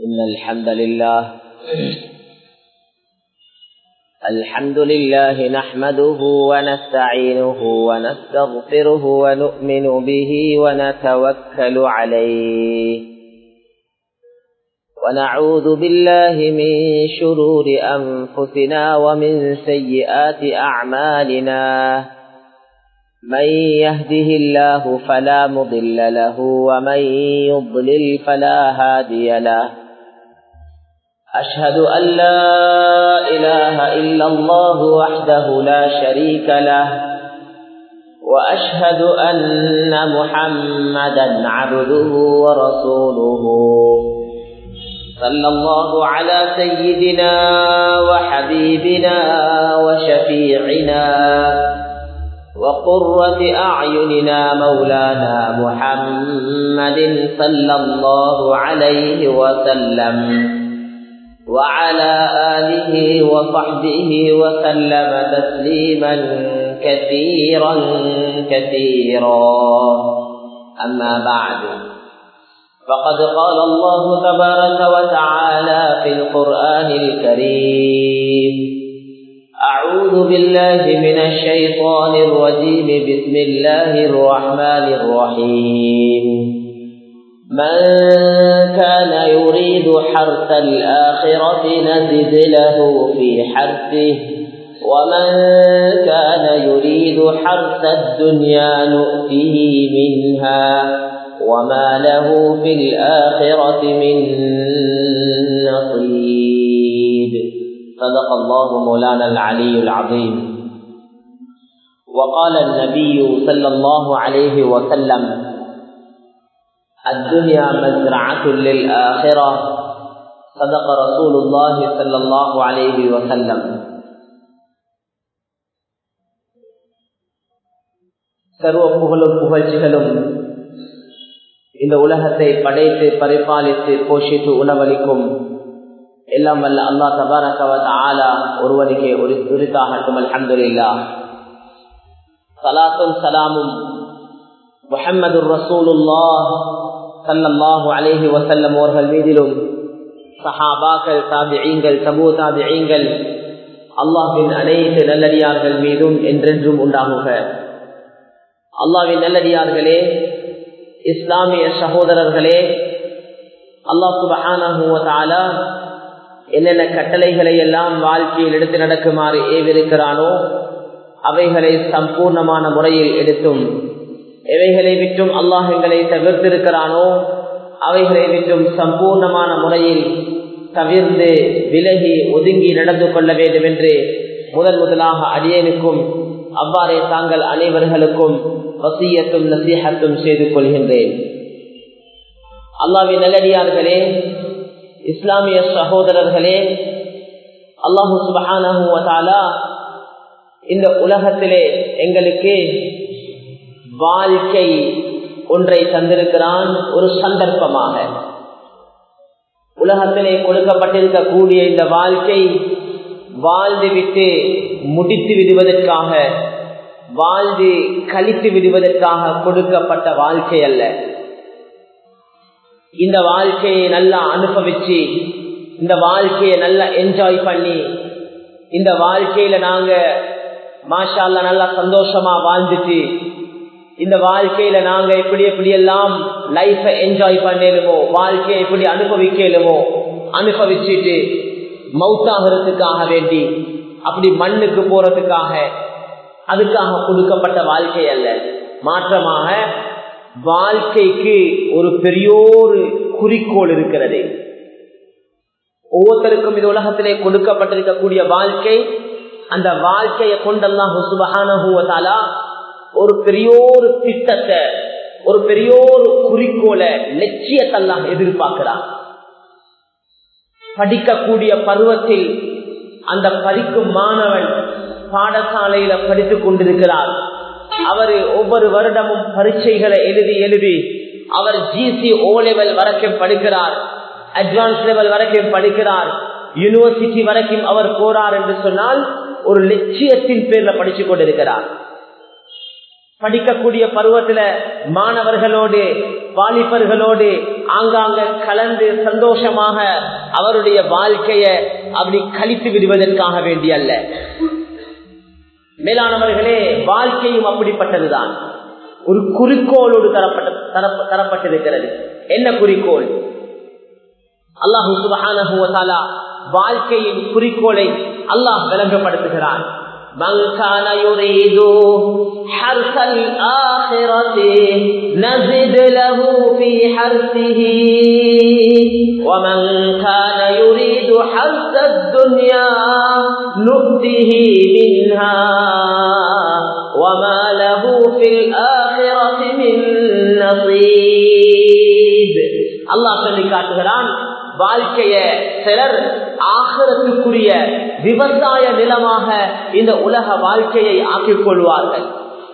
إن الحمد لله الحمد لله نحمده ونستعينه ونستغفره ونؤمن به ونتوكل عليه ونعوذ بالله من شرور أنفسنا ومن سيئات أعمالنا من يهده الله فلا مضل له ومن يضلل فلا هادي له أشهد أن لا إله إلا الله وحده لا شريك له وأشهد أن محمدا عبده ورسوله صلى الله على سيدنا وحبيبنا وشفيعنا وقرة أعيننا مولانا محمد صلى الله عليه وسلم وعلى آله وصحبه وسلم تسليما كثيرا كثيرا أما بعد فقد قال الله تبارك وتعالى في القرآن الكريم أعوذ بالله من الشيطان الرجيم بسم الله الرحمن الرحيم من كان يريد حرث الآخرة نزد له في حرثه ومن كان يريد حرث الدنيا نؤته منها وما له في الآخرة من نصيب صدق الله مولانا العلي العظيم وقال النبي صلى الله عليه وسلم الدنيا مزرعة للآخرة صدق رسول الله صلى الله عليه وسلم சர்வ புகழும் புகழ்ச்சிகளும் இந்த உலகத்தை படைத்து பரிபாலித்து போஷித்து உணவளிக்கும் எல்லாம் வல்ல அல்லா தபாரகவத் ஆலா ஒருவனுக்கே உரித்தாகட்டும் அல்ஹம்துலில்லா சலாத்தும் சலாமும் முஹம்மது ரசூலுல்லா சல்லல்லாஹு அலேஹி வசல்லம் அவர்கள் மீதிலும் சஹாபாக்கள் தாபியங்கள் சமூக தாபியங்கள் அல்லாஹின் அனைத்து நல்லடியார்கள் மீதும் என்றென்றும் உண்டாகுக அல்லாவின் நல்லடியார்களே இஸ்லாமிய சகோதரர்களே அல்லாஹ் சுபஹானா என்னென்ன கட்டளைகளை எல்லாம் வாழ்க்கையில் எடுத்து நடக்குமாறு ஏவிருக்கிறானோ அவைகளை சம்பூர்ணமான முறையில் எடுத்தும் எவைகளை விட்டும் அல்லாஹ் எங்களை தவிர்த்திருக்கிறானோ அவைகளை விட்டும் சம்பூர்ணமான முறையில் தவிர்ந்து விலகி ஒதுங்கி நடந்து கொள்ள வேண்டும் என்று முதன் முதலாக அடியனுக்கும் அவ்வாறே தாங்கள் அனைவர்களுக்கும் வசியத்தும் நசீகத்தும் செய்து கொள்கின்றேன் அல்லாவின் நல்லடியார்களே இஸ்லாமிய சகோதரர்களே அல்லாஹு சுபஹானா இந்த உலகத்திலே எங்களுக்கு வாழ்க்கை ஒன்றை தந்திருக்கிறான் ஒரு சந்தர்ப்பமாக உலகத்திலே கொடுக்கப்பட்டிருக்கக்கூடிய இந்த வாழ்க்கை வாழ்ந்து விட்டு முடித்து விடுவதற்காக வாழ்ந்து கழித்து விடுவதற்காக கொடுக்கப்பட்ட வாழ்க்கை அல்ல இந்த வாழ்க்கையை நல்லா அனுபவிச்சு இந்த வாழ்க்கையை நல்லா என்ஜாய் பண்ணி இந்த வாழ்க்கையில நாங்க மாஷால்ல நல்லா சந்தோஷமா வாழ்ந்துட்டு இந்த வாழ்க்கையில நாங்க எப்படி எப்படி எல்லாம் லைஃப என்ஜாய் பண்ணலுமோ வாழ்க்கையை எப்படி அனுபவிக்கலுமோ அனுபவிச்சுட்டு மவுத்தாகிறதுக்காக வேண்டி அப்படி மண்ணுக்கு போறதுக்காக அதுக்காக கொடுக்கப்பட்ட வாழ்க்கை அல்ல மாற்றமாக வாழ்க்கைக்கு ஒரு பெரியோரு குறிக்கோள் இருக்கிறது ஒவ்வொருத்தருக்கும் இந்த உலகத்திலே கொடுக்கப்பட்டிருக்கக்கூடிய வாழ்க்கை அந்த வாழ்க்கையை கொண்டெல்லாம் சுபகானா ஒரு பெரியோரு திட்டத்தை ஒரு பெரியோரு குறிக்கோளை லட்சியத்தெல்லாம் எதிர்பார்க்கிறார் படிக்கக்கூடிய பருவத்தில் அந்த படிக்கும் மாணவன் பாடசாலையில படித்துக் கொண்டிருக்கிறார் அவரு ஒவ்வொரு வருடமும் பரீட்சைகளை எழுதி எழுதி அவர் ஜிசி ஓ லெவல் வரைக்கும் படிக்கிறார் அட்வான்ஸ் லெவல் வரைக்கும் படிக்கிறார் யூனிவர்சிட்டி வரைக்கும் அவர் போறார் என்று சொன்னால் ஒரு லட்சியத்தின் பேர்ல படிச்சு கொண்டிருக்கிறார் படிக்கக்கூடிய பருவத்துல மாணவர்களோடு வாலிபர்களோடு ஆங்காங்க கலந்து சந்தோஷமாக அவருடைய வாழ்க்கைய அப்படி கழித்து விடுவதற்காக வேண்டி அல்ல மேலானவர்களே வாழ்க்கையும் அப்படிப்பட்டதுதான் ஒரு குறிக்கோளோடு தரப்பட்ட தரப்ப- தரப்பட்டிருக்கிறது என்ன குறிக்கோள் அல்லாஹு சுபஹானஹுவதாலா வாழ்க்கையின் குறிக்கோளை அல்லாஹ் விளங்கப்படுத்துகிறான் من كان يريد حرث الآخرة نزد له في حرثه ومن كان يريد حرث الدنيا نؤته منها وما له في الآخرة من نصيب அல்லாஹ் சொல்லி காட்டுகிறான் வாழ்க்கைய சிலர் ஆகரத்துக்குரிய விவசாய நிலமாக இந்த உலக வாழ்க்கையை ஆக்கிக் கொள்வார்கள்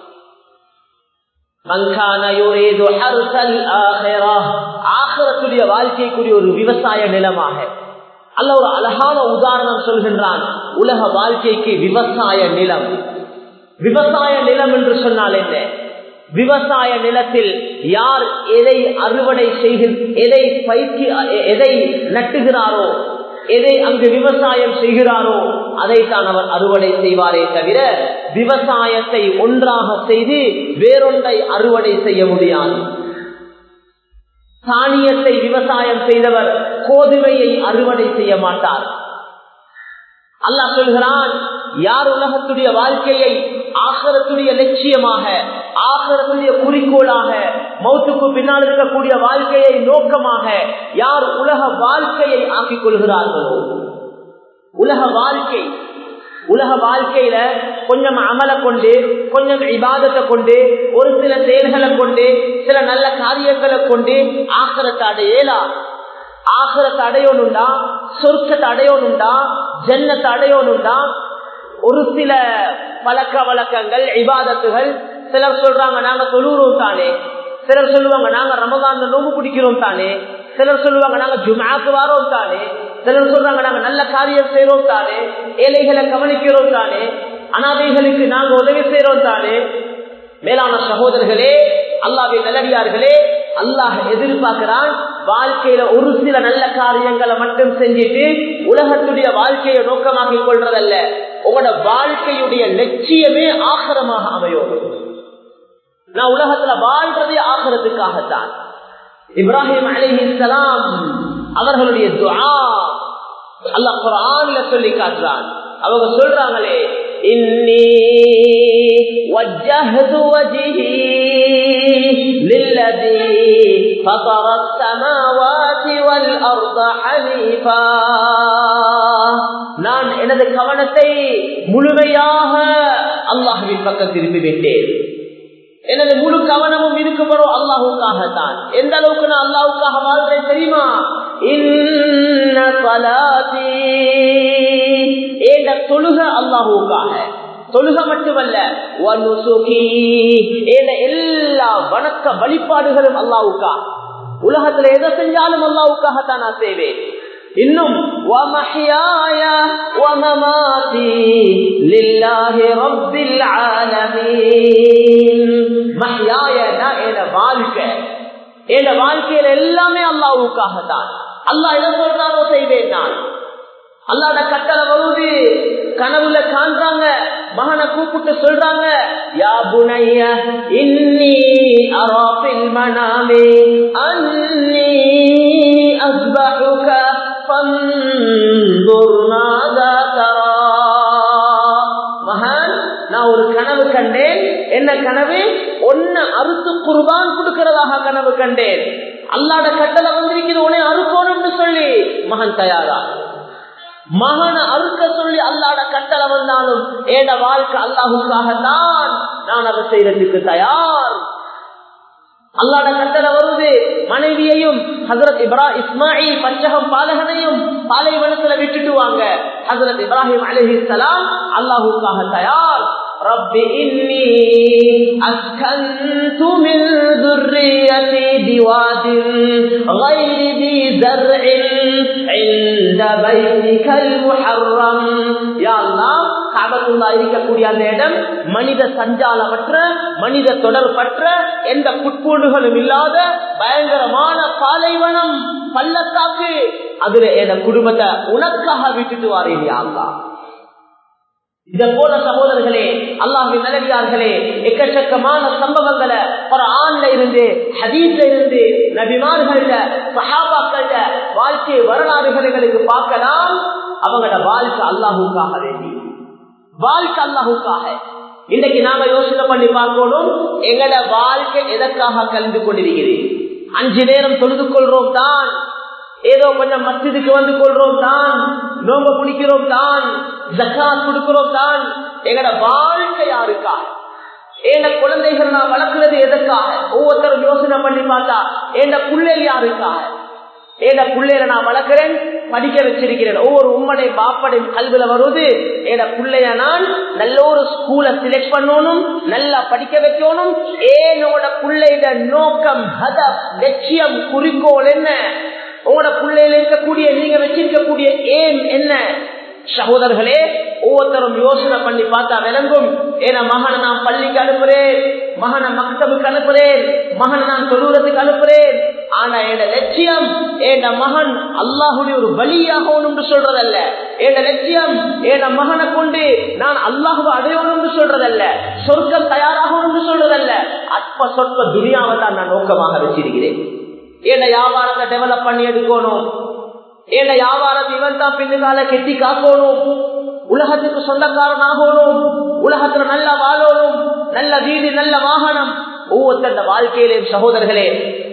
ஆகரத்துடைய வாழ்க்கைக்குரிய ஒரு விவசாய நிலமாக அல்ல ஒரு அழகான உதாரணம் சொல்கின்றான் உலக வாழ்க்கைக்கு விவசாய நிலம் விவசாய நிலம் என்று சொன்னால் என்ன விவசாய நிலத்தில் யார் எதை அறுவடை செய்கிற எதை பயிற்சி எதை நட்டுகிறாரோ எதை அங்கு விவசாயம் செய்கிறாரோ அதைத்தான் அவர் அறுவடை செய்வாரே தவிர விவசாயத்தை ஒன்றாக செய்து வேறொன்றை அறுவடை செய்ய முடியாது தானியத்தை விவசாயம் செய்தவர் கோதுமையை அறுவடை செய்ய மாட்டார் அல்லாஹ் சொல்கிறான் யார் உலகத்துடைய வாழ்க்கையை ஆகரத்துடைய லட்சியமாக ஆகரத்துடைய குறிக்கோளாக மௌத்துக்கு பின்னால் இருக்கக்கூடிய வாழ்க்கையை நோக்கமாக யார் உலக வாழ்க்கையை ஆக்கிக் கொள்கிறார்களோ உலக வாழ்க்கை உலக வாழ்க்கையில கொஞ்சம் அமல கொண்டு கொஞ்சம் இபாதத்தை கொண்டு ஒரு சில செயல்களை கொண்டு சில நல்ல காரியங்களை கொண்டு ஆகரத்தை அடையலா ஆகரத்தை அடையணுண்டா சொர்க்கத்தை அடையணுண்டா ஜன்னத்தை அடையணுண்டா ஒரு சில பழக்க வழக்கங்கள் இபாதத்துகள் சிலர் சொல்றாங்க நாங்க தொழுறோம் தானே சிலர் சொல்லுவாங்க நாங்க ரமதான் நோம்பு பிடிக்கிறோம் தானே சிலர் சொல்லுவாங்க நாங்க ஜுமாக்கு வாரோம் தானே சிலர் சொல்றாங்க நாங்க நல்ல காரியம் செய்யறோம் தானே ஏழைகளை கவனிக்கிறோம் தானே அனாதைகளுக்கு நாங்க உதவி செய்யறோம் தானே மேலான சகோதரர்களே அல்லாஹ்வை நல்லடியார்களே அல்லாஹ் எதிர்பார்க்கிறான் வாழ்க்கையில ஒரு சில நல்ல காரியங்களை மட்டும் செஞ்சுட்டு உலகத்துடைய வாழ்க்கையை நோக்கமாக்கி கொள்றதல்ல உங்களோட வாழ்க்கையுடைய லட்சியமே ஆகரமாக அமையும் நான் உலகத்துல வாழ்றதே ஆகரத்துக்காகத்தான் இப்ராஹிம் அலிஹிஸ்லாம் அவர்களுடைய துஆ அல்லாஹ் குர்ஆன்ல சொல்லி காட்டுறான் அவங்க சொல்றாங்களே இன்னி وجهت وجهي للذي فطر السماوات والأرض حنيفا நான் எனது கவனத்தை முழுமையாக அல்லாஹுவின் பக்கம் திருப்பி விட்டேன் எனது முழு கவனமும் இருக்கப்படும் அல்லாஹுக்காகத்தான் எந்த அளவுக்கு நான் அல்லாஹுக்காக வாழ்றேன் தெரியுமா இன்ன சலாத்தி ஏண்ட தொழுக அல்லாஹுக்காக தொழுக மட்டுமல்ல எல்லா வணக்க வழிபாடுகளும் அல்லாவுக்கா உலகத்துல எதை செஞ்சாலும் அல்லாவுக்காகத்தான் நான் செய்வேன் இன்னும் وَمَحْيَايَ وَمَمَاتِي لِلَّهِ رَبِّ الْعَالَمِينَ மஹ்யாயனா என வாழ்க்கை என் வாழ்க்கையில எல்லாமே அல்லாவுக்காகத்தான் அல்லாஹ் எதை சொல்றாரோ செய்வேன் நான் அல்லாட கட்டளை வருது கனவுல காண்றாங்க மகனை கூப்பிட்டு சொல்றாங்க யா புனைய இன்னி அராபில் மனாமே அன்னி அஸ்பஹுக ஃபன்துர் மாதா தரா மகன் நான் ஒரு கனவு கண்டேன் என்ன கனவு ஒன்ன அறுத்து குர்பான் கொடுக்கிறதாக கனவு கண்டேன் அல்லாட கட்டளை வந்திருக்கிறது உடனே அறுக்கணும்னு சொல்லி மகன் தயாரா மகனை அறுக்க சொல்லி அல்லாட கட்டளை வந்தாலும் ஏட வாழ்க்கை அல்லாஹுக்காகத்தான் நான் அதை செய்யறதுக்கு தயார் அல்லாட கட்டளை வருது மனைவியையும் ஹசரத் இப்ரா இஸ்மாயில் பஞ்சகம் பாலகனையும் பாலைவனத்துல விட்டுட்டு வாங்க ஹசரத் இப்ராஹிம் அலஹி சலாம் அல்லாஹுக்காக தயார் رب إني أسكنت من ذريتي بواد غير ذي زرع عند بيتك المحرم يا الله كعبة காபத்துல்லா இருக்கக்கூடிய அந்த இடம் மனித சஞ்சாலமற்ற மனித தொடர்பற்ற எந்த புட்பூண்டுகளும் இல்லாத பயங்கரமான பாலைவனம் பள்ளத்தாக்கு அதுல என் குடும்பத்தை உனக்காக விட்டுட்டு வாரேன் யாருலா இத போல சகோதரர்களே அல்லாஹின் நல்லடியார்களே எக்கச்சக்கமான சம்பவங்களை ஒரு ஆண்ல இருந்து ஹதீஸ்ல இருந்து நபிமார்கள்ட சஹாபாக்கள்ட வாழ்க்கை வரலாறுகளுக்கு பார்க்கலாம் அவங்களோட வாழ்க்கை அல்லாஹுக்காக வேண்டி வாழ்க்கை அல்லாஹுக்காக இன்னைக்கு நாம யோசனை பண்ணி பார்க்கணும் எங்கட வாழ்க்கை எதற்காக கலந்து கொண்டிருக்கிறேன் அஞ்சு நேரம் தொழுது கொள்றோம் தான் ஏதோ கொஞ்சம் மசிதுக்கு வந்து கொள்றோம் தான் நோம்ப பிடிக்கிறோம் தான் ஜக்காத் கொடுக்கிறோம் தான் எங்கட வாழ்க்கை யாருக்கா ஏண்ட குழந்தைகள் நான் வளர்க்கிறது எதற்காக ஒவ்வொருத்தரும் யோசனை பண்ணி பார்த்தா ஏண்ட புள்ளல் யாருக்காக ஏண்ட புள்ளையில நான் வளர்க்கிறேன் படிக்க வச்சிருக்கிறேன் ஒவ்வொரு உம்மடை பாப்படை கல்வில வருவது ஏட புள்ளைய நான் நல்ல ஒரு ஸ்கூலை செலக்ட் பண்ணணும் நல்லா படிக்க வைக்கணும் ஏனோட புள்ளையிட நோக்கம் ஹதப் லட்சியம் குறிக்கோள் என்ன உங்களோட பிள்ளையில இருக்கக்கூடிய நீங்க வச்சிருக்கக்கூடிய ஏம் என்ன சகோதரர்களே ஒவ்வொருத்தரும் யோசனை பண்ணி பார்த்தா விளங்கும் ஏன்னா மகனை நான் பள்ளிக்கு அனுப்புறேன் மகனை மக்தபுக்கு அனுப்புறேன் மகனை நான் தொழுவத்துக்கு அனுப்புறேன் ஆனா என் லட்சியம் என் மகன் அல்லாஹுடைய ஒரு பலியாகணும் சொல்றதல்ல என் லட்சியம் என் மகனை கொண்டு நான் அல்லாஹுவை அடையணும் சொல்றதல்ல சொர்க்கம் தயாராகணும் சொல்றதல்ல அற்ப சொற்ப துனியாவை தான் நான் நோக்கமாக வச்சிருக்கிறேன் ஏன வியாபாரத்தை டெவலப் பண்ணி எடுக்கணும் ஏன வியாபாரத்தை இவன் தான் பின்னுகால கெட்டி காக்கணும் உலகத்துக்கு சொந்தக்காரன் ஆகணும் உலகத்துல நல்லா வாழணும் நல்ல வீடு நல்ல வாகனம் ஒவ்வொருத்த வாழ்க்கையிலேயும் சகோதரர்களே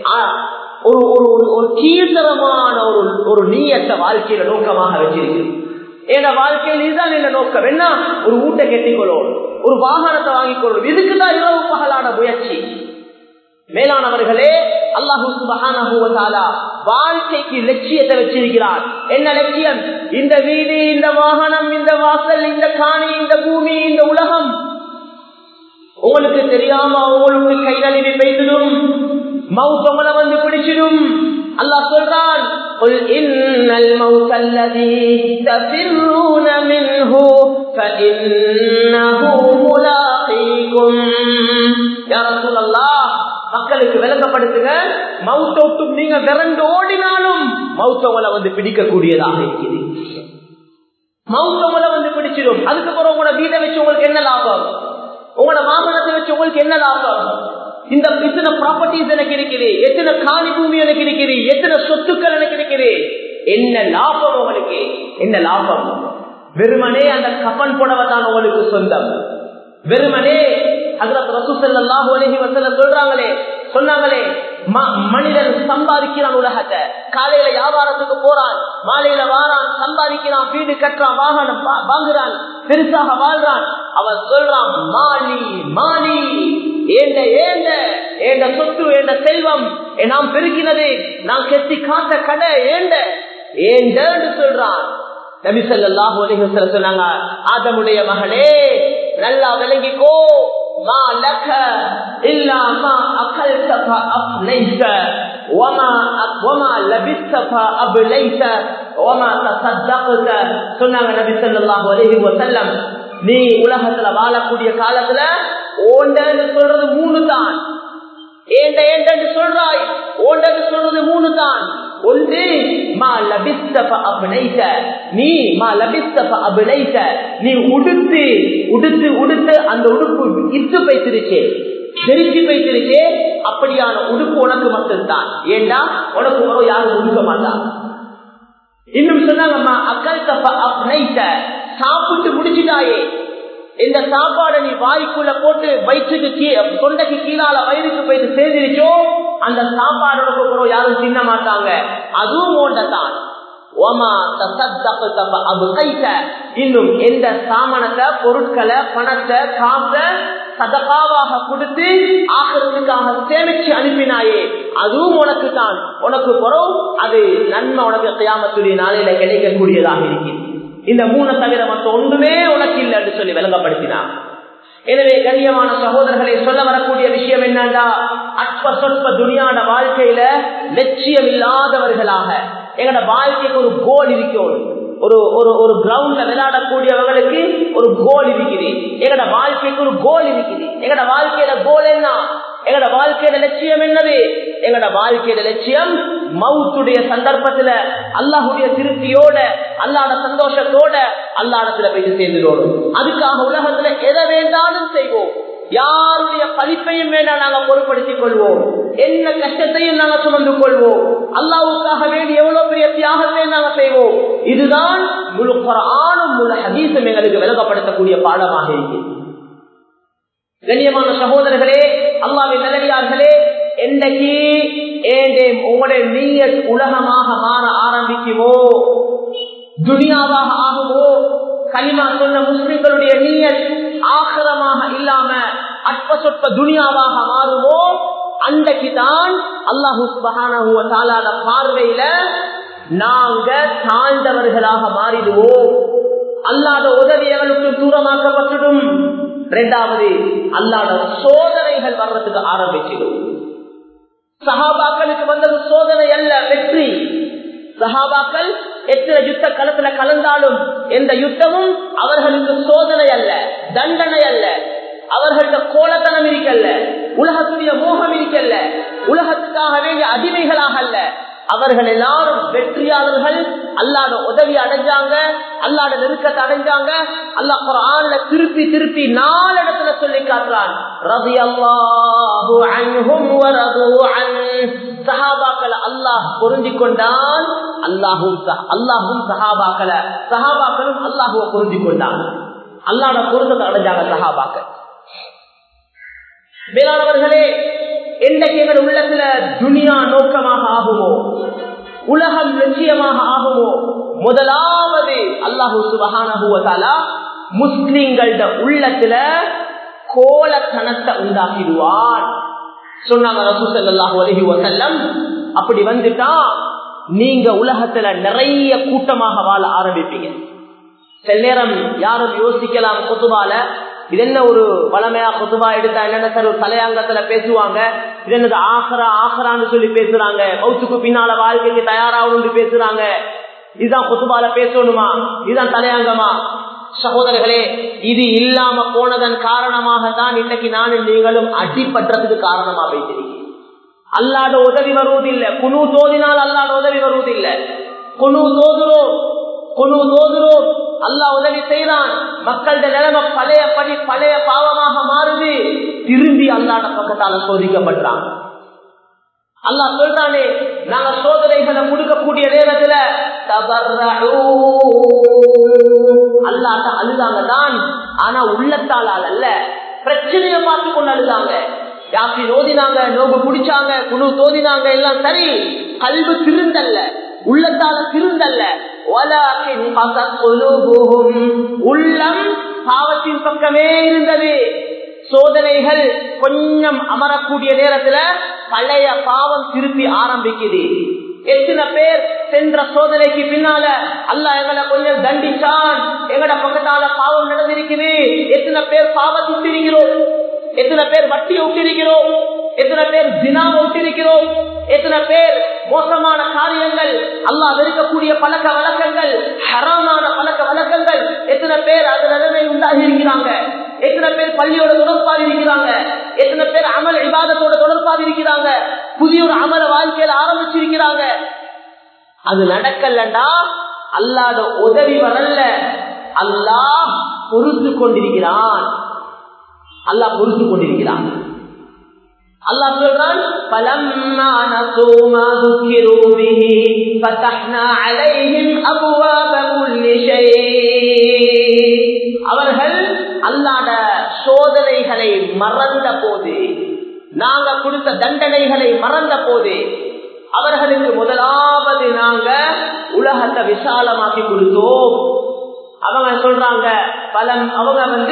ஒரு ஒரு ஒரு கீழ்த்தரமான ஒரு ஒரு நீயத்த வாழ்க்கையில நோக்கமாக வச்சிருக்கு என் வாழ்க்கையில் இதுதான் என்ன நோக்கம் என்ன ஒரு ஊட்ட கெட்டிக்கொள்ளும் ஒரு வாகனத்தை வாங்கிக் கொள்ளும் இதுக்குதான் இரவு பகலான முயற்சி மேலானவர்களே அல்லாஹு வாழ்க்கைக்கு லட்சியத்தை வச்சிருக்கிறார் என்ன லட்சியம் இந்த வீடு இந்த வாகனம் இந்த வாசல் இந்த காணி இந்த பூமி இந்த உலகம் உங்களுக்கு தெரியாம உங்களுக்கு கை நழுவி பெய்திடும் மவுத் உங்களை வந்து பிடிச்சிடும் அல்லாஹ் சொல்றான் قل إن الموت الذي تفرون منه فإنه ملاقيكم يا رسول الله மக்களுக்கு விளங்கப்படுத்துங்க மவுத்தோட்டும் நீங்க விரண்டு ஓடினாலும் மவுத்தவங்களை வந்து பிடிக்கக்கூடியதாக இருக்குது மவுத்தவங்களை வந்து பிடிச்சிடும் அதுக்கப்புறம் உங்களோட வீட்டை வச்சு உங்களுக்கு என்ன லாபம் உங்களோட வாகனத்தை வச்சு உங்களுக்கு என்ன லாபம் இந்த எத்தனை ப்ராப்பர்ட்டிஸ் எனக்கு இருக்குது எத்தனை காணி பூமி எனக்கு இருக்குது எத்தனை சொத்துக்கள் எனக்கு இருக்குது என்ன லாபம் உங்களுக்கு என்ன லாபம் வெறுமனே அந்த கப்பன் புடவை தான் உங்களுக்கு சொந்தம் வெறுமனே ஹசரத் ரசூசல்லாஹு அலைஹி வஸல்லம் சொல்றாங்களே சொன்னாங்களே மனிதன் சம்பாதிக்கிறான் உலகத்தை காலையில வியாபாரத்துக்கு போறான் மாலையில வாரான் சம்பாதிக்கிறான் வீடு கட்டுறான் வாகனம் வாங்குறான் பெருசாக வாழ்றான் அவன் சொல்றான் மாலி மாலி ஏண்ட ஏண்ட ஏண்ட சொத்து ஏண்ட செல்வம் நாம் பெருக்கினது நான் கெட்டி காத்த கடை ஏண்ட ஏண்டன்னு சொல்றான் நபி சொல்லாஹு அலைஹி வஸல்லம் சொன்னாங்க ஆதமுடைய மகனே நல்லா விளங்கிக்கோ ما لك إلا ما أكلت فأفنيت وما وما لبست فأبليت وما تصدقت சொன்னாங்க நபி ஸல்லல்லாஹு அலைஹி வஸல்லம் நீ உலகத்துல வாழக்கூடிய காலத்துல ஓண்டன்னு சொல்றது மூணு தான் ஏண்ட ஏண்டன்னு சொல்றாய் ஓண்டன்னு சொல்றது மூணு தான் ஒன்று மா லபிஸ்தப அபினைத்த நீ மா லபிஸ்தப அபினைத்த நீ உடுத்து உடுத்து உடுத்து அந்த உடுப்பு இத்து பைத்திருச்சே தெரிஞ்சு பைத்திருச்சே அப்படியான உடுப்பு உனக்கு மட்டும்தான் ஏண்டா உனக்கு ஒரு யாரும் உடுக்க மாட்டான் இன்னும் சொன்னாங்கம்மா அக்கல் தப்ப அப்னைத்த சாப்பிட்டு முடிச்சுட்டாயே இந்த சாப்பாடை நீ வாய்க்குள்ள போட்டு வயிற்றுக்கு கீ தொண்டைக்கு கீழால வயிறுக்கு போயிட்டு சேர்ந்துருச்சோ அந்த சாப்பாடோட போகிறோம் யாரும் தின்ன மாட்டாங்க அதுவும் ஓண்டத்தான் இன்னும் எந்த சாமனத்தை பொருட்களை பணத்தை காசை சதகாவாக கொடுத்து ஆகிறதுக்காக சேமிச்சு அனுப்பினாயே அதுவும் உனக்கு தான் உனக்கு பிறகு அது நன்மை உனக்கு கியாமத்துடைய நாளையில கிடைக்கக்கூடியதாக இருக்கிறது இந்த மூணை தவிர மற்ற ஒன்றுமே உனக்கு இல்லை என்று சொல்லி விளங்கப்படுத்தினார் எனவே கண்ணியமான சகோதரர்களை சொல்ல வரக்கூடிய விஷயம் என்னண்டா அற்ப சொற்ப துணியான வாழ்க்கையில லட்சியம் இல்லாதவர்களாக எங்களோட வாழ்க்கைக்கு ஒரு கோல் இருக்கணும் ஒரு ஒரு ஒரு கிரவுண்ட்ல விளையாடக்கூடியவங்களுக்கு ஒரு கோல் இருக்குது எங்கட வாழ்க்கைக்கு ஒரு கோல் இருக்குது எங்கட வாழ்க்கையில கோல் என்ன எங்கட வாழ்க்கையில லட்சியம் என்னது எங்கட வாழ்க்கையில லட்சியம் மவுத்துடைய சந்தர்ப்பத்துல அல்லாஹுடைய திருப்தியோட அல்லாட சந்தோஷத்தோட அல்லாடத்துல போய் சேர்ந்துடணும் அதுக்காக உலகத்துல எதை வேண்டாலும் செய்வோம் யாருடைய பதிப்பையும் வேண்டாம் நாங்க பொருட்படுத்திக் கொள்வோம் என்ன கஷ்டத்தையும் நாங்க சுமந்து கொள்வோம் அல்லாவுக்காக வேண்டி எவ்வளவு பெரிய தியாகத்தை நாங்க செய்வோம் இதுதான் முழு குரானும் முழு ஹதீசும் எங்களுக்கு விளக்கப்படுத்தக்கூடிய பாடமாக இருக்கு கண்ணியமான சகோதரர்களே அல்லாவின் நிலவியார்களே என்னைக்கு ஏண்டே உங்களுடைய நீயத் உலகமாக மாற ஆரம்பிக்குமோ துனியாவாக ஆகுமோ களிமா சொன்ன முஸ்லிம்களுடைய நீயத் ஆக்கிரமாக இல்லாம அற்ப சொற்ப துனியாவாக மாறுமோ அன்றைக்கு தான் அல்லாஹு சுபகான பார்வையில நாங்க தாழ்ந்தவர்களாக மாறிடுவோம் அல்லாத உதவி எங்களுக்கு தூரமாக்கப்பட்டுடும் இரண்டாவது அல்லாத சோதனைகள் வர்றதுக்கு ஆரம்பிச்சிடும் சகாபாக்களுக்கு வந்தது சோதனை அல்ல வெற்றி சகாபாக்கள் எத்தனை யுத்த களத்துல கலந்தாலும் எந்த யுத்தமும் அவர்களுக்கு சோதனை அல்ல தண்டனை அல்ல அவர்கள்ட்ட கோலத்தனம் இருக்கல்ல உலகத்துடைய மோகம் இருக்கல்ல உலகத்துக்காக வேண்டிய அடிமைகளாக அல்ல அவர்கள் எல்லாரும் வெற்றியாளர்கள் அல்லாத உதவி அடைஞ்சாங்க அல்லாத நெருக்கத்தை அடைஞ்சாங்க அல்லா குரான்ல திருப்பி திருப்பி நாலு இடத்துல சொல்லி காட்டுறான் ரவி சஹாபாக்களை அல்லாஹ் பொருந்தி கொண்டான் அல்லாஹும் அல்லாஹும் சஹாபாக்களை சஹாபாக்களும் அல்லாஹுவ பொருந்தி கொண்டான் அல்லாட பொருந்தத்தை அடைஞ்சாங்க சஹாபாக்கள் மேலானவர்களே என்றைக்கு எங்கள் உள்ளத்துல துனியா நோக்கமாக ஆகுமோ உலகம் லட்சியமாக ஆகுமோ முதலாவது அல்லாஹூ சுபகானா முஸ்லிம்கள உள்ளத்துல கோலத்தனத்தை உண்டாக்கிடுவான் சொன்னாங்க ரசூசல்லாஹு அலஹி வசல்லம் அப்படி வந்துட்டா நீங்க உலகத்துல நிறைய கூட்டமாக வாழ ஆரம்பிப்பீங்க சில நேரம் யாரும் யோசிக்கலாம் கொத்துபால இது என்ன ஒரு வளமையா கொத்துபா எடுத்தா என்னென்ன சார் ஒரு தலையாங்கத்துல பேசுவாங்க இது என்னது ஆஹரா ஆஹரான்னு சொல்லி பேசுறாங்க மௌத்துக்கு பின்னால வாழ்க்கைக்கு தயாராகணும்னு பேசுறாங்க இதுதான் கொத்துபால பேசணுமா இதுதான் தலையாங்கமா சகோதரர்களே இது இல்லாம போனதன் காரணமாக தான் இன்னைக்கு நானும் நீங்களும் அடிப்பற்றதுக்கு காரணமா வைத்திருக்கீங்க அல்லாத உதவி வருவதில்லை குழு தோதினால் அல்லாத உதவி வருவதில்லை குழு தோதுறோம் குழு தோதுறோம் அல்லா உதவி செய்யறான் மக்களோட நிலைமை பழைய படி பழைய பாவமாக மாறுது திரும்பி அல்லாட பக்கத்தால சோதிக்கப்படுறான் அல்லா சொல்றானே நாங்க சோதனைகளை கொடுக்கக்கூடிய நேரத்துல அல்லாட்ட அழுதாங்க தான் ஆனா உள்ளத்தால் அல்ல பிரச்சனைய பார்த்து கொண்டு அழுதாங்க யாப்பி நோதினாங்க நோம்பு குடிச்சாங்க குழு தோதினாங்க எல்லாம் சரி கல்வி திருந்தல்ல உள்ளத்தால திருந்தல்ல உள்ளம் பாவத்தின் பக்கமே இருந்தது சோதனைகள் கொஞ்சம் அமரக்கூடிய நேரத்துல பழைய பாவம் திருப்பி ஆரம்பிக்குது எத்தனை பேர் சென்ற சோதனைக்கு பின்னால அல்ல எங்களை கொஞ்சம் தண்டிச்சான் எங்கட பக்கத்தால பாவம் நடந்திருக்குது எத்தனை பேர் பாவத்தை விட்டிருக்கிறோம் எத்தனை பேர் வட்டியை விட்டிருக்கிறோம் எத்தனை பேர் தினாவை விட்டிருக்கிறோம் எத்தனை பேர் மோசமான காரியங்கள் அல்லாஹ் வெறுக்கக்கூடிய பழக்க வழக்கங்கள் ஹராமான பழக்க வழக்கங்கள் எத்தனை பேர் அது நிலைமை உண்டாகி இருக்கிறாங்க எத்தனை பேர் பள்ளியோட தொடர்பாக இருக்கிறாங்க எத்தனை பேர் அமல் விவாதத்தோட தொடர்பாக இருக்கிறாங்க புதிய ஒரு அமல வாழ்க்கையில ஆரம்பிச்சிருக்கிறாங்க அது நடக்கலண்டா அல்லாத உதவி வரல அல்லாஹ் பொறுத்து கொண்டிருக்கிறான் அல்லாஹ் பொறுத்து கொண்டிருக்கிறான் அல்லாஹ் சொல்றான் فَلَمَّا نَسُوا مَا ذُكِّرُوا بِهِ فَتَحْنَا عَلَيْهِمْ أَبْوَابَ كُلِّ شَيْءٍ அவர்கள் அல்லாட சோதனைகளை மறந்த போது நாங்க கொடுத்த தண்டனைகளை மறந்த போது அவர்களுக்கு முதலாவது நாங்க உலகத்தை விசாலமாக்கி கொடுத்தோம் அவங்க சொல்றாங்க பலம் அவங்க வந்து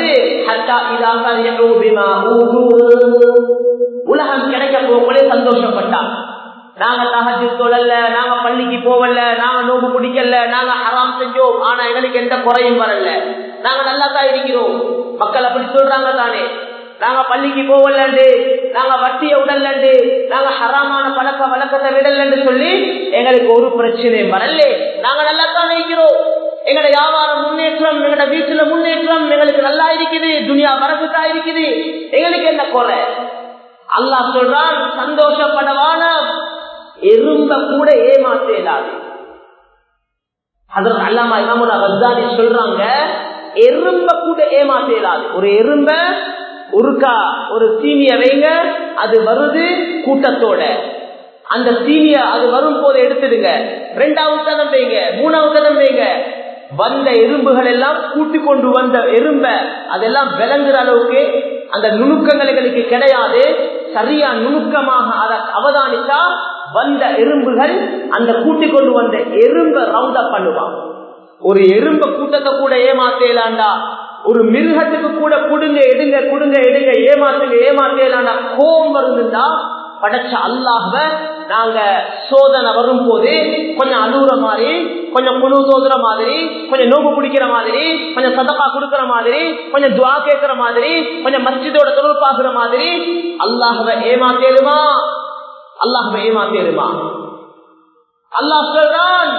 உலகம் கிடைக்க போகலே சந்தோஷப்பட்டாங்க நாங்க தகஜு தொழல நாங்க பள்ளிக்கு போவல நாங்க நோம்பு பிடிக்கல நாங்க ஹராம் செஞ்சோம் ஆனா எங்களுக்கு எந்த குறையும் வரல நாங்க நல்லா தான் இருக்கிறோம் மக்கள் அப்படி சொல்றாங்க தானே நாங்க பள்ளிக்கு போவலண்டு நாங்க வட்டிய உடல்லண்டு நாங்க ஹராமான பழக்க வழக்கத்தை விடலன்னு சொல்லி எங்களுக்கு ஒரு பிரச்சனையும் வரல நாங்க நல்லா தான் இருக்கிறோம் எங்கட வியாபாரம் முன்னேற்றம் எங்கட வீட்டுல முன்னேற்றம் எங்களுக்கு நல்லா இருக்குது துனியா வரப்புத்தா இருக்குது எங்களுக்கு என்ன குறை அல்லாஹ் சொல்றான் சந்தோஷப்படவான எறும்ப கூட ஏமாற்றலாது அதற்கு அல்லாமா இமாமுல்லா ரஸ்தானி சொல்றாங்க எறும்ப கூட ஏமாற்றலாது ஒரு எறும்ப ஒருக்கா ஒரு சீனிய வைங்க அது வருது கூட்டத்தோட அந்த சீனிய அது வரும் போது எடுத்துடுங்க ரெண்டாவது கதம் வைங்க மூணாவது கதம் வைங்க வந்த எறும்புகள் எல்லாம் கூட்டி கொண்டு வந்த எறும்ப அதெல்லாம் விளங்குற அளவுக்கு அந்த நுணுக்கங்கள் எங்களுக்கு கிடையாது சரியா நுணுக்கமாக அதை அவதானித்தா வந்த எறும்புகள் அந்த கூட்டி கொண்டு வந்த எறும்ப ரவுண்டா பண்ணுவான் ஒரு எறும்ப கூட்டத்தை கூட ஏமாத்தேலாண்டா ஒரு மிருகத்துக்கு கூட குடுங்க எடுங்க குடுங்க எடுங்க ஏமாத்துங்க ஏமாத்தேலாண்டா கோபம் வருதுண்டா படைச்ச அல்லாஹ நாங்க சோதனை வரும் போது கொஞ்சம் அழுகுற மாதிரி கொஞ்சம் குழு தோதுற மாதிரி கொஞ்சம் நோம்பு பிடிக்கிற மாதிரி கொஞ்சம் சதப்பா கொடுக்கிற மாதிரி கொஞ்சம் துவா கேட்கிற மாதிரி கொஞ்சம் மஸ்ஜிதோட தொடர்பு பாக்குற மாதிரி அல்லாஹவை ஏமாத்தேருமா அல்லாஹவை ஏமாத்தேருமா அல்லாஹ் சொல்றான்